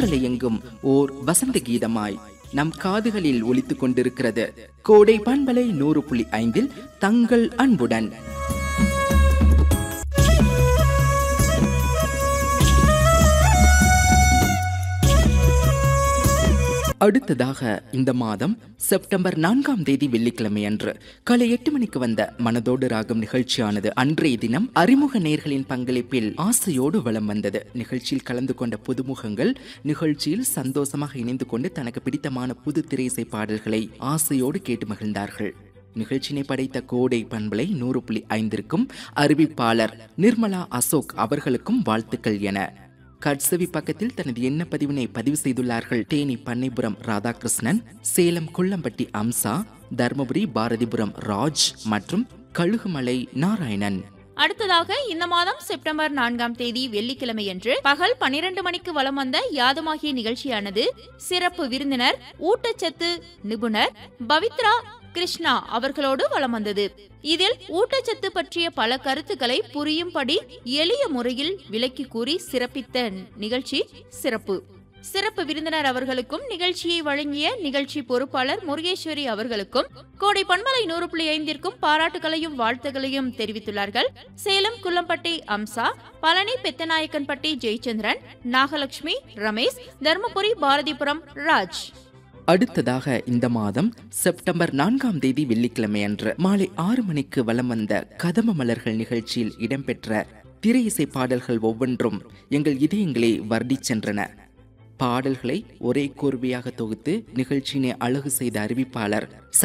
காற்றலை எங்கும் ஓர் வசந்த கீதமாய் நம் காதுகளில் ஒலித்துக் கொண்டிருக்கிறது கோடை பண்பலை நூறு புள்ளி ஐந்தில் தங்கள் அன்புடன் அடுத்ததாக இந்த மாதம் செப்டம்பர் நான்காம் தேதி வெள்ளிக்கிழமை அன்று காலை எட்டு மணிக்கு வந்த மனதோடு ராகம் நிகழ்ச்சியானது அன்றைய தினம் அறிமுக நேர்களின் பங்களிப்பில் ஆசையோடு வலம் வந்தது நிகழ்ச்சியில் கலந்து கொண்ட புதுமுகங்கள் நிகழ்ச்சியில் சந்தோஷமாக இணைந்து கொண்டு தனக்கு பிடித்தமான புது திரைசை பாடல்களை ஆசையோடு கேட்டு மகிழ்ந்தார்கள் நிகழ்ச்சினை படைத்த கோடை பண்பலை நூறு புள்ளி ஐந்திற்கும் அறிவிப்பாளர் நிர்மலா அசோக் அவர்களுக்கும் வாழ்த்துக்கள் என கட்சவி பக்கத்தில் தனது எண்ண பதிவினை பதிவு செய்துள்ளார்கள் தேனி பண்ணைபுரம் ராதாகிருஷ்ணன் சேலம் குள்ளம்பட்டி அம்சா தர்மபுரி பாரதிபுரம் ராஜ் மற்றும் கழுகுமலை நாராயணன் அடுத்ததாக இந்த மாதம் செப்டம்பர் நான்காம் தேதி வெள்ளிக்கிழமையன்று பகல் பனிரெண்டு மணிக்கு வலம் வந்த யாதுமாகிய நிகழ்ச்சியானது சிறப்பு விருந்தினர் ஊட்டச்சத்து நிபுணர் பவித்ரா கிருஷ்ணா அவர்களோடு வலம் வந்தது இதில் ஊட்டச்சத்து பற்றிய பல கருத்துக்களை புரியும்படி எளிய முறையில் விளக்கி கூறி சிறப்பித்த நிகழ்ச்சி சிறப்பு சிறப்பு விருந்தினர் அவர்களுக்கும் நிகழ்ச்சியை வழங்கிய நிகழ்ச்சி பொறுப்பாளர் முருகேஸ்வரி அவர்களுக்கும் கோடை பண்பலை நூறு புள்ளி ஐந்திற்கும் பாராட்டுகளையும் வாழ்த்துகளையும் தெரிவித்துள்ளார்கள் சேலம் குள்ளம்பட்டி அம்சா பழனி பெத்தநாயக்கன்பட்டி ஜெயச்சந்திரன் நாகலட்சுமி ரமேஷ் தர்மபுரி பாரதிபுரம் ராஜ் அடுத்ததாக இந்த மாதம் செப்டம்பர் நான்காம் தேதி வெள்ளிக்கிழமை அன்று மாலை ஆறு மணிக்கு வலம் வந்த கதம மலர்கள் நிகழ்ச்சியில் இடம்பெற்ற திரை இசை பாடல்கள் ஒவ்வொன்றும் எங்கள் இதயங்களை வர்டிச் சென்றன பாடல்களை ஒரே கோர்வையாக தொகுத்து நிகழ்ச்சியினை அழகு செய்த அறிவிப்பாளர்